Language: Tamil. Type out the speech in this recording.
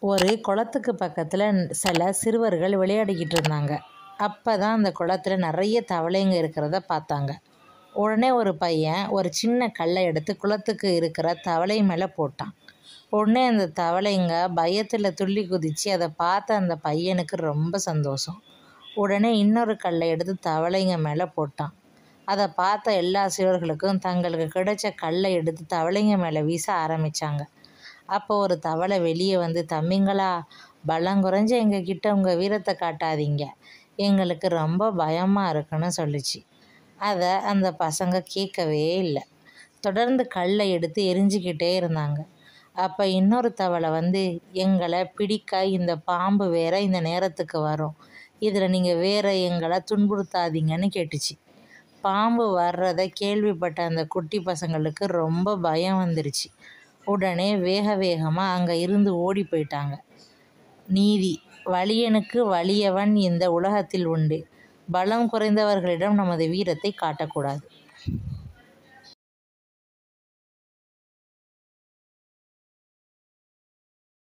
ஒரு குளத்துக்கு பக்கத்தில் சில சிறுவர்கள் விளையாடிக்கிட்டு இருந்தாங்க அப்போ தான் அந்த குளத்துல நிறைய தவளைங்க இருக்கிறத பார்த்தாங்க உடனே ஒரு பையன் ஒரு சின்ன கல்லை எடுத்து குளத்துக்கு இருக்கிற தவளை மேலே போட்டான் உடனே அந்த தவளைங்க பயத்தில் துள்ளி குதித்து அதை பார்த்த அந்த பையனுக்கு ரொம்ப சந்தோஷம் உடனே இன்னொரு கல்லை எடுத்து தவளைங்க மேலே போட்டான் அதை பார்த்த எல்லா சிறுவர்களுக்கும் தங்களுக்கு கிடைச்ச கல்லை எடுத்து தவளைங்க மேலே வீச ஆரம்பித்தாங்க அப்போ ஒரு தவளை வெளியே வந்து தம்பிங்களா பலம் குறைஞ்ச எங்ககிட்ட உங்கள் வீரத்தை காட்டாதீங்க எங்களுக்கு ரொம்ப பயமாக இருக்குன்னு சொல்லிச்சு அதை அந்த பசங்க கேட்கவே இல்லை தொடர்ந்து கல்லை எடுத்து எரிஞ்சிக்கிட்டே இருந்தாங்க அப்போ இன்னொரு தவளை வந்து எங்களை பிடிக்க இந்த பாம்பு வேற இந்த நேரத்துக்கு வரும் இதில் நீங்கள் வேற எங்களை துன்புறுத்தாதீங்கன்னு கேட்டுச்சு பாம்பு வர்றதை கேள்விப்பட்ட அந்த குட்டி பசங்களுக்கு ரொம்ப பயம் வந்துருச்சு உடனே வேக வேகமாக அங்கே இருந்து ஓடி போயிட்டாங்க நீதி வலியனுக்கு வலியவன் இந்த உலகத்தில் உண்டு பலம் குறைந்தவர்களிடம் நமது வீரத்தை காட்டக்கூடாது